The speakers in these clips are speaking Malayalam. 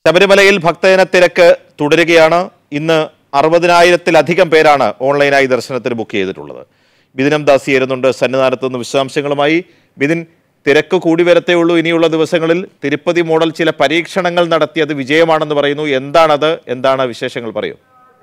ശബരിമലയിൽ ഭക്തജന തിരക്ക് തുടരുകയാണ് ഇന്ന് അറുപതിനായിരത്തിലധികം പേരാണ് ഓൺലൈനായി ദർശനത്തിന് ബുക്ക് ചെയ്തിട്ടുള്ളത് ബിദിനം ദാസി ചേരുന്നുണ്ട് സന്നിധാനത്ത് നിന്ന് വിശദാംശങ്ങളുമായി ബിദിൻ തിരക്ക് കൂടി വരത്തേ ഉള്ളൂ ഇനിയുള്ള ദിവസങ്ങളിൽ തിരുപ്പതി മോഡൽ ചില പരീക്ഷണങ്ങൾ നടത്തി അത് വിജയമാണെന്ന് പറയുന്നു എന്താണത് എന്താണ് വിശേഷങ്ങൾ പറയൂ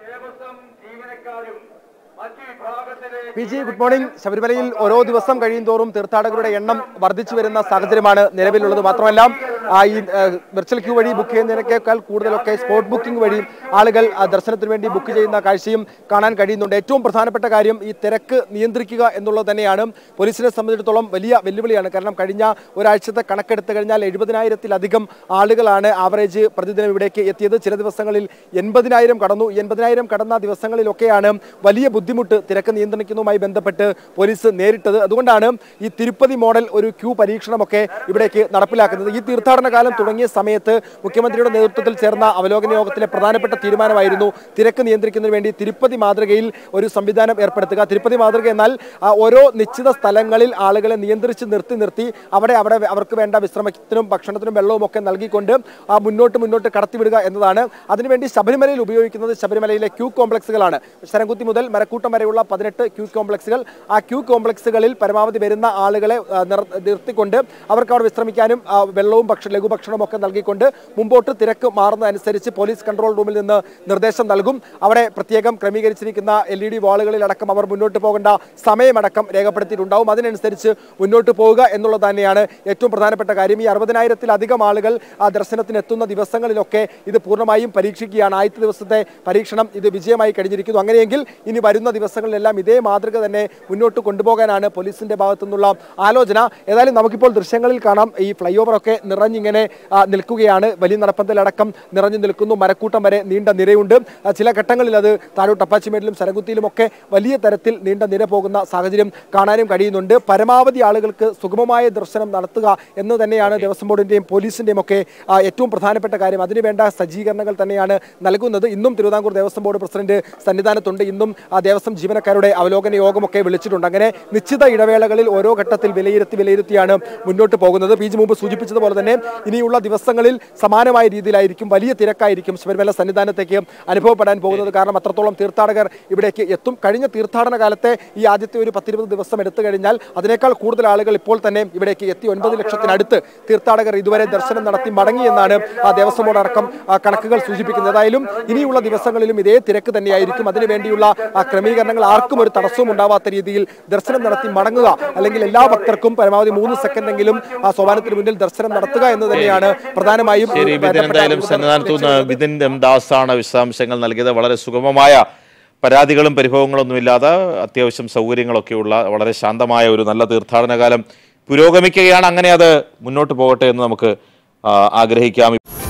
പി ജി ഗുഡ് മോർണിംഗ് ശബരിമലയിൽ ഓരോ ദിവസം കഴിയും തോറും തീർത്ഥാടകരുടെ എണ്ണം വർദ്ധിച്ചു വരുന്ന സാഹചര്യമാണ് നിലവിലുള്ളത് മാത്രമല്ല ആ, ഈ വെർച്വൽ ക്യൂ വഴി ബുക്ക് ചെയ്യുന്നതിനേക്കാൾ കൂടുതലൊക്കെ സ്പോട്ട് ബുക്കിംഗ് വഴി ആളുകൾ ആ, ദർശനത്തിന് വേണ്ടി ബുക്ക് ചെയ്യുന്ന കാഴ്ചയും കാണാൻ കഴിയുന്നുണ്ട് ഏറ്റവും പ്രധാനപ്പെട്ട കാര്യം ഈ തിരക്ക് നിയന്ത്രിക്കുക എന്നുള്ളത് തന്നെയാണ് പോലീസിനെ സംബന്ധിച്ചിടത്തോളം വലിയ വെല്ലുവിളിയാണ് കാരണം കഴിഞ്ഞ ഒരാഴ്ചത്തെ കണക്കെടുത്ത് കഴിഞ്ഞാൽ എഴുപതിനായിരത്തിലധികം ആളുകളാണ് ആവറേജ് പ്രതിദിനം ഇവിടേക്ക് എത്തിയത് ചില ദിവസങ്ങളിൽ എൺപതിനായിരം കടന്നു എൺപതിനായിരം കടന്ന ദിവസങ്ങളിലൊക്കെയാണ് വലിയ ബുദ്ധിമുട്ട് തിരക്ക് നിയന്ത്രിക്കുന്നതുമായി ബന്ധപ്പെട്ട് പോലീസ് നേരിട്ടത് അതുകൊണ്ടാണ് ഈ തിരുപ്പതി മോഡൽ ഒരു ക്യൂ പരീക്ഷണമൊക്കെ ഇവിടേക്ക് നടപ്പിലാക്കുന്നത് ഈ തീർത്ഥാടന കാലം തുടങ്ങിയ സമയത്ത് മുഖ്യമന്ത്രിയുടെ നേതൃത്വത്തിൽ ചേർന്ന അവലോകന യോഗത്തിലെ പ്രധാനപ്പെട്ട തീരുമാനമായിരുന്നു തിരക്ക് നിയന്ത്രിക്കുന്നതിന് വേണ്ടി തിരുപ്പതി മാതൃകയിൽ ഒരു സംവിധാനം ഏർപ്പെടുത്തുക തിരുപ്പതി മാതൃക എന്നാൽ ആ, ഓരോ നിശ്ചിത സ്ഥലങ്ങളിൽ ആളുകളെ നിയന്ത്രിച്ച് നിർത്തി നിർത്തി അവിടെ അവിടെ അവർക്ക് വേണ്ട വിശ്രമത്തിനും ഭക്ഷണത്തിനും വെള്ളവും ഒക്കെ നൽകിക്കൊണ്ട് ആ മുന്നോട്ട് മുന്നോട്ട് കടത്തിവിടുക എന്നതാണ് അതിനുവേണ്ടി ശബരിമലയിൽ ഉപയോഗിക്കുന്നത് ശബരിമലയിലെ ക്യൂ കോംപ്ലക്സുകളാണ് ശരംകുത്തി മുതൽ മരക്കൂട്ടം വരെയുള്ള പതിനെട്ട് ക്യൂ കോംപ്ലക്സുകൾ ആ ക്യൂ കോംപ്ലക്സുകളിൽ പരമാവധി വരുന്ന ആളുകളെ ആ, നിർ- നിർത്തിക്കൊണ്ട് അവർക്ക് അവിടെ വിശ്രമിക്കാനും ആ, വെള്ളവും ഭക്ഷ ലഘുഭക്ഷണവും ഒക്കെ നൽകിക്കൊണ്ട് മുമ്പോട്ട് തിരക്ക് മാറുന്നതനുസരിച്ച് പോലീസ് കൺട്രോൾ റൂമിൽ നിന്ന് നിർദ്ദേശം നൽകും അവിടെ പ്രത്യേകം ക്രമീകരിച്ചിരിക്കുന്ന എൽ ഇ ഡി വാളുകളിലടക്കം അവർ മുന്നോട്ട് പോകേണ്ട സമയമടക്കം രേഖപ്പെടുത്തിയിട്ടുണ്ടാവും അതിനനുസരിച്ച് മുന്നോട്ട് പോവുക എന്നുള്ളത് തന്നെയാണ് ഏറ്റവും പ്രധാനപ്പെട്ട കാര്യം ഈ അറുപതിനായിരത്തിലധികം ആളുകൾ ആ ദർശനത്തിന് എത്തുന്ന ദിവസങ്ങളിലൊക്കെ ഇത് പൂർണ്ണമായും പരീക്ഷിക്കുകയാണ് ആദ്യത്തെ ദിവസത്തെ പരീക്ഷണം ഇത് വിജയമായി കഴിഞ്ഞിരിക്കുന്നു അങ്ങനെയെങ്കിൽ ഇനി വരുന്ന ദിവസങ്ങളിലെല്ലാം ഇതേ മാതൃക തന്നെ മുന്നോട്ട് കൊണ്ടുപോകാനാണ് പോലീസിന്റെ ഭാഗത്തു നിന്നുള്ള ആലോചന ഏതായാലും നമുക്കിപ്പോൾ ദൃശ്യങ്ങളിൽ കാണാം ഈ ഫ്ലൈ ഓവറൊക്കെ നിറഞ്ഞിങ്ങനെ ആ, നിൽക്കുകയാണ് വലിയ നടപ്പന്തലടക്കം നിറഞ്ഞു നിൽക്കുന്നു മരക്കൂട്ടം വരെ നീണ്ട നിരയുണ്ട് ആ, ചില ഘട്ടങ്ങളിൽ അത് താഴോട്ട് അപ്പാച്ചിമേട്ടിലും സരകുത്തിയിലും ഒക്കെ വലിയ തരത്തിൽ നീണ്ട നിര പോകുന്ന സാഹചര്യം കാണാനും കഴിയുന്നുണ്ട് പരമാവധി ആളുകൾക്ക് സുഗമമായ ദർശനം നടത്തുക എന്ന് തന്നെയാണ് ദേവസ്വം ബോർഡിന്റെയും പോലീസിന്റെയും ഒക്കെ ആ, ഏറ്റവും പ്രധാനപ്പെട്ട കാര്യം അതിനുവേണ്ട സജ്ജീകരണങ്ങൾ തന്നെയാണ് നൽകുന്നത് ഇന്നും തിരുവിതാംകൂർ ദേവസ്വം ബോർഡ് പ്രസിഡന്റ് സന്നിധാനത്തുണ്ട് ഇന്നും ആ ദേവസ്വം ജീവനക്കാരുടെ അവലോകന യോഗമൊക്കെ വിളിച്ചിട്ടുണ്ട് അങ്ങനെ നിശ്ചിത ഇടവേളകളിൽ ഓരോ ഘട്ടത്തിൽ വിലയിരുത്തി വിലയിരുത്തിയാണ് മുന്നോട്ട് പോകുന്നത് പി ജി മുമ്പ് സൂചിപ്പിച്ചതുപോലെ തന്നെ ഇനിയുള്ള ദിവസങ്ങളിൽ സമാനമായ രീതിയിലായിരിക്കും വലിയ തിരക്കായിരിക്കും ശബരിമല സന്നിധാനത്തേക്ക് അനുഭവപ്പെടാൻ പോകുന്നത് കാരണം അത്രത്തോളം തീർത്ഥാടകർ ഇവിടേക്ക് എത്തും കഴിഞ്ഞ തീർത്ഥാടന കാലത്തെ ഈ ആദ്യത്തെ ഒരു പത്തിരുപത് ദിവസം എടുത്തു കഴിഞ്ഞാൽ അതിനേക്കാൾ കൂടുതൽ ആളുകൾ ഇപ്പോൾ തന്നെ ഇവിടേക്ക് എത്തി ഒൻപത് ലക്ഷത്തിനടുത്ത് തീർത്ഥാടകർ ഇതുവരെ ദർശനം നടത്തി മടങ്ങിയെന്നാണ് ആ ദേവസ്വം ബോർഡ് അടക്കം ആ, കണക്കുകൾ സൂചിപ്പിക്കുന്നത് ഏതായാലും ഇനിയുള്ള ദിവസങ്ങളിലും ഇതേ തിരക്ക് തന്നെയായിരിക്കും അതിനുവേണ്ടിയുള്ള ആ, ക്രമീകരണങ്ങൾ ആർക്കും ഒരു തടസ്സവും ഉണ്ടാവാത്ത രീതിയിൽ ദർശനം നടത്തി മടങ്ങുക അല്ലെങ്കിൽ എല്ലാ ഭക്തർക്കും പരമാവധി മൂന്ന് സെക്കൻഡെങ്കിലും ആ സോപാനത്തിന് മുന്നിൽ ദർശനം നടത്തുക എന്ന് തന്നെയാണ് പ്രധാനമായും ശരി ബിദിൻ ബന്ധപ്പെട്ട എന്തായാലും അധികൃതർ സന്നിധാനത്തു നിന്ന് ലക്ഷ്യമിടുന്നത്. ബിദിൻ എം ദാസാണ് വിശദാംശങ്ങൾ നൽകിയത് വളരെ സുഗമമായ പരാതികളും പരിഭവങ്ങളൊന്നും ഇല്ലാതെ അത്യാവശ്യം സൗകര്യങ്ങളൊക്കെയുള്ള വളരെ ശാന്തമായ ഒരു നല്ല തീർത്ഥാടന കാലം പുരോഗമിക്കുകയാണ് അങ്ങനെ അത് മുന്നോട്ട് പോകട്ടെ എന്ന് നമുക്ക് ആ, ആഗ്രഹിക്കാം